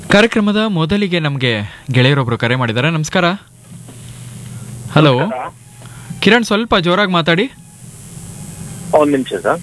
ಕಾರ್ಯಕ್ರಮದ ಮೊದಲಿಗೆ ನಮಗೆ ಗೆಳೆಯರೊಬ್ರು ಕರೆ ಮಾಡಿದ್ದಾರೆ ನಮಸ್ಕಾರ ಹಲೋ ಕಿರಣ್ ಸ್ವಲ್ಪ ಜೋರಾಗಿ ಮಾತಾಡಿ ಒಂದ್ ನಿಮಿಷ ಸರ್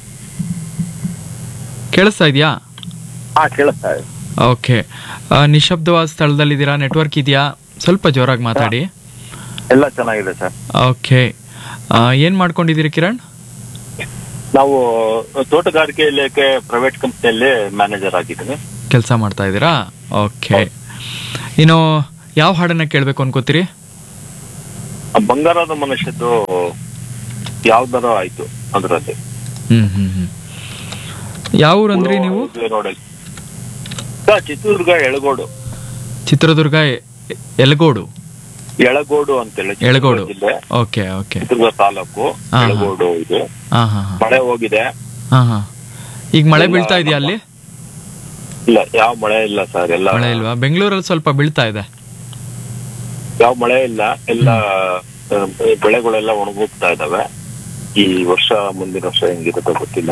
ಕೇಳಿಸ್ತಾ ಇದೆಯಾ ಹಾ ಕೇಳಿಸ್ತಾ ಇದೆ ಓಕೆ ನಿಶಬ್ದವಾದ ಸ್ಥಳದಲ್ಲಿದ್ದೀರಾ ನೆಟ್ವರ್ಕ್ ಇದೆಯಾ ಸ್ವಲ್ಪ ಜೋರಾಗಿ ಮಾತಾಡಿ ಎಲ್ಲ ಚೆನ್ನಾಗಿದೆ ಸರ್ ಓಕೆ ಏನು ಮಾಡ್ಕೊಂಡಿದ್ದೀರಿ ಕಿರಣ್ ನಾವು ತೋಟಗಾರಿಕೆ ಇಲಾಖೆ ಪ್ರೈವೇಟ್ ಕಂಪ್ನಿಯಲ್ಲಿ ಮ್ಯಾನೇಜರ್ ಆಗಿದ್ದೀನಿ ಕೆಲಸ ಮಾಡ್ತಾ ಇದ್ದೀರಾ ಓಕೆ ಇನ್ನು ಯಾವ ಹಾಡನ್ನ ಕೇಳಬೇಕು ಅನ್ಕೋತೀರಿ ಆ ಬಂಗಾರದ ಮನುಷ್ಯದ್ದು ಯಾವ್ದಾರ ಆಯ್ತು ಅದರಲ್ಲಿ ಹ್ಮ್ ಹ್ಮ್ ಹ್ಮ್ ಯಾವ ಊರಂದ್ರಿ ನೀವು ನೋಡಿ ಸರ್ ಚಿತ್ರದುರ್ಗ ಎಳಗೋಡು ಚಿತ್ರದುರ್ಗ ಎ- ಎಲಗೋಡು ಎಳಗೋಡು ಅಂತೇಳಿ ಚಿತ್ರದುರ್ಗ ಎಳಗೋಡು ಜಿಲ್ಲೆ ಓಕೆ ಓಕೆ ಚಿತ್ರದುರ್ಗ ತಾಲೂಕು ಹಾ, ಹಾ. ಎಳಗೋಡು ಇದು ಹಾ ಹಾ ಹಾ ಮಳೆ ಹೋಗಿದೆ ಹಾ ಹಾ ಈಗ ಮಳೆ ಬೀಳ್ತಾ ಇದೆಯಾ ಅಲ್ಲಿ ಇಲ್ಲ ಯಾವ ಮಳೆ ಇಲ್ಲ ಸರ್ ಎಲ್ಲ ಮಳೆ ಇಲ್ವಾ ಬೆಂಗಳೂರಲ್ಲಿ ಸ್ವಲ್ಪ ಬೀಳ್ತಾ ಇದೆ ಯಾವ ಮಳೆ ಇಲ್ಲ ಎಲ್ಲ ಆ, ಬೆಳೆಗಳೆಲ್ಲ ಒಣಗೋಗ್ತಾ ಇದಾವೆ ಈ ವರ್ಷ ಮುಂದಿನ ವರ್ಷ ಹೆಂಗಿರುತ್ತೋ ಗೊತ್ತಿಲ್ಲ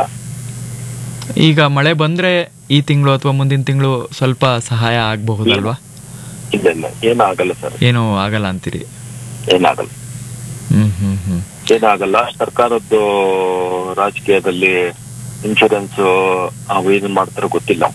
ಈಗ ಮಳೆ ಬಂದ್ರೆ ಈ ತಿಂಗಳು ಅಥವಾ ಮುಂದಿನ ತಿಂಗಳು ಸ್ವಲ್ಪ ಸಹಾಯ ಆಗಬಹುದಲ್ವಾ ಇಲ್ಲ ಇಲ್ಲ ಏನಾಗಲ್ಲ ಸರ್ ಏನು ಆಗಲ್ಲ ಅಂತೀರಿ ಏನಾಗಲ್ಲ ಹ್ಮ್ ಹ್ಮ್ ಹ್ಮ್ ಏನಾಗಲ್ಲ ಸರ್ಕಾರದ್ದು ರಾಜಕೀಯದಲ್ಲಿ ಇನ್ಶೂರೆನ್ಸ್ ಅವು ಏನ್ ಮಾಡ್ತಾರೋ ಗೊತ್ತಿಲ್ಲ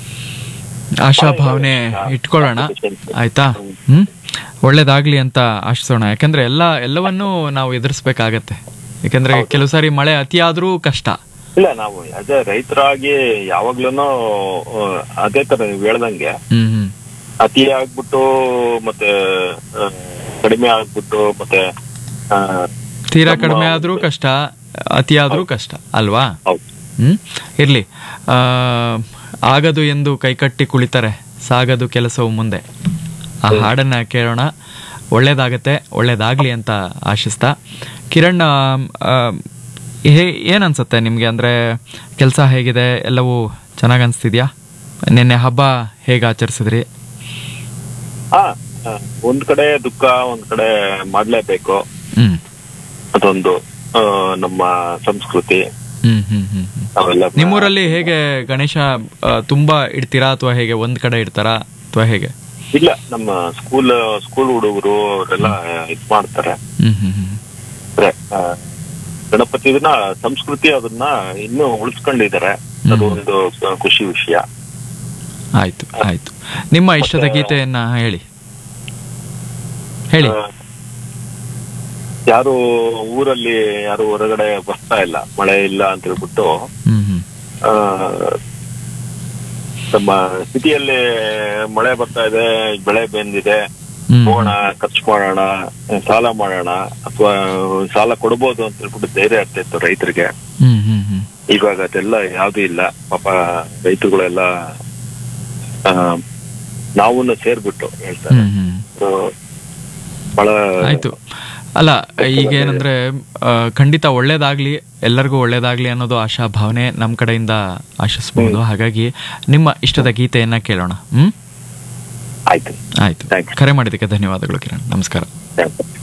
ಆಶಾ ಭಾವನೆ ಇಟ್ಕೊಳ್ಳೋಣ ಆಯ್ತಾ ಹ್ಮ್ ಒಳ್ಳೇದಾಗ್ಲಿ ಅಂತ ಆಶಿಸೋಣ ಯಾಕಂದ್ರೆ ಎಲ್ಲ ಎಲ್ಲವನ್ನೂ ನಾವು ಎದುರಿಸ್ಬೇಕಾಗತ್ತೆ ಯಾಕಂದ್ರೆ ಕೆಲವು ಸಾರಿ ಮಳೆ ಅತಿಯಾದ್ರೂ ಕಷ್ಟ ಇಲ್ಲ ನಾವು ಅದೇ ರೈತರಾಗಿ ಯಾವಾಗ್ಲೂ ಅದೇ ತರ ನೀವು ಹೇಳ್ದಂಗೆ ಹ್ಮ್ ಹ್ಮ್ ಅತಿ ಆಗ್ಬಿಟ್ಟು ಮತ್ತೆ ಆ, ಕಡಿಮೆ ಆಗ್ಬಿಟ್ಟು ಮತ್ತೆ ಆ, ತೀರಾ ನಮ್ಮ ಕಡಿಮೆ ಆದ್ರೂ ಕಷ್ಟ ಅತಿಯಾದ್ರೂ ಕಷ್ಟ ಅಲ್ವಾ ಹೌದು ಹ್ಮ್ ಇರ್ಲಿ ಆ, ಆಗದು ಎಂದು ಕೈಕಟ್ಟಿ ಕುಳಿತಾರೆ ಸಾಗದು ಕೆಲಸವು ಮುಂದೆ ಆ ಹಾಡನ್ನ ಕೇಳೋಣ ಒಳ್ಳೇದಾಗತ್ತೆ ಒಳ್ಳೇದಾಗ್ಲಿ ಅಂತ ಆಶಿಸ್ತಾ ಕಿರಣ್ ಆ, ಆ, ಹೇ ಏನ್ ಅನ್ಸುತ್ತೆ ನಿಮ್ಗೆ ಅಂದ್ರೆ ಕೆಲಸ ಹೇಗಿದೆ ಎಲ್ಲವೂ ಚೆನ್ನಾಗ್ ಅನ್ಸ್ತಿದ್ಯಾ ನಿನ್ನೆ ಹಬ್ಬ ಹೇಗೆ ಆಚರಿಸಿದ್ರಿ ಹಾ ಆ, ಒಂದ್ ಕಡೆ ದುಃಖ ಒಂದ್ ಕಡೆ ಮಾಡ್ಲೇಬೇಕು ಹ್ಮ್ ಅದೊಂದು ಆ, ನಮ್ಮ ಸಂಸ್ಕೃತಿ ಹ್ಮ್ ಹ್ಮ್ ಹ್ಮ್ ಹ್ಮ್ ಅವೆಲ್ಲ ನಿಮ್ಮೂರಲ್ಲಿ ಹೇಗೆ ಗಣೇಶ ಆ, ತುಂಬಾ ಇಡ್ತೀರಾ ಅಥವಾ ಹೇಗೆ ಒಂದ್ ಕಡೆ ಇಡ್ತಾರಾ ಅಥವಾ ಹೇಗೆ ಇಲ್ಲ ನಮ್ಮ ಸ್ಕೂಲ್ ಸ್ಕೂಲ್ ಹುಡುಗರು ಅವರೆಲ್ಲ ಇದ್ ಮಾಡ್ತಾರೆ ಹ್ಮ್ ಹ್ಮ್ ಹ್ಮ್ ಅಂದ್ರೆ, ಆ, ಗಣಪತಿ ಇದನ್ನ ಸಂಸ್ಕೃತಿ ಅದನ್ನ ಇನ್ನೂ ಉಳಿಸ್ಕೊಂಡಿದ್ದಾರೆ ಅದು ಒಂದು ಖುಷಿ ವಿಷಯ ಆಯ್ತು ಆಯ್ತು ನಿಮ್ಮ ಇಷ್ಟದ ಗೀತೆಯನ್ನ ಹೇಳಿ ಹೇಳಿ ಆ, ಯಾರು ಊರಲ್ಲಿ ಯಾರು ಹೊರಗಡೆ ಬರ್ತಾ ಇಲ್ಲ ಮಳೆ ಇಲ್ಲ ಅಂತ ಹೇಳ್ಬಿಟ್ಟು ಹ್ಮ್ ಹ್ಮ್ ಆ, ನಮ್ಮ ಸಿಟಿಯಲ್ಲಿ ಮಳೆ ಬರ್ತಾ ಇದೆ ಬೆಳೆ ಬೆಂದಿದೆ ಹ್ಮ್ ಹೋಗೋಣ ಖರ್ಚು ಮಾಡೋಣ ಸಾಲ ಮಾಡೋಣ ಅಥವಾ ಸಾಲ ಕೊಡ್ಬೋದು ಅಂತ ಹೇಳ್ಬಿಟ್ಟು ಧೈರ್ಯ ಆಗ್ತಾ ಇತ್ತು ರೈತರಿಗೆ ಹ್ಮ್ ಹ್ಮ್ ಹ್ಮ್ ಇವಾಗ ಅದೆಲ್ಲ ಯಾವ್ದು ಇಲ್ಲ ಪಾಪ ರೈತರುಗಳೆಲ್ಲ ಆ, ನಾವೂನು ಸೇರ್ಬಿಟ್ಟು ಹೇಳ್ತಾರೆ ಹ್ಮ್ ಹ್ಮ್ So, ಬಹಳ ಆಯ್ತು ಅಲ್ಲ ಈಗ ಏನಂದ್ರೆ ಆ, ಖಂಡಿತ ಒಳ್ಳೇದಾಗ್ಲಿ ಎಲ್ಲರಿಗೂ ಒಳ್ಳೇದಾಗ್ಲಿ ಅನ್ನೋದು ಆಶಾ ಭಾವನೆ ನಮ್ಮ ಕಡೆಯಿಂದ ಆಶಿಸಬಹುದು ಹಾಗಾಗಿ ನಿಮ್ಮ ಇಷ್ಟದ ಗೀತೆಯನ್ನ ಕೇಳೋಣ ಹ್ಮ್ ಆಯ್ತು ಆಯ್ತು Thanks. ಕರೆ ಮಾಡಿದ್ದಕ್ಕೆ ಧನ್ಯವಾದಗಳು ಕಿರಣ್ ನಮಸ್ಕಾರ Thanks.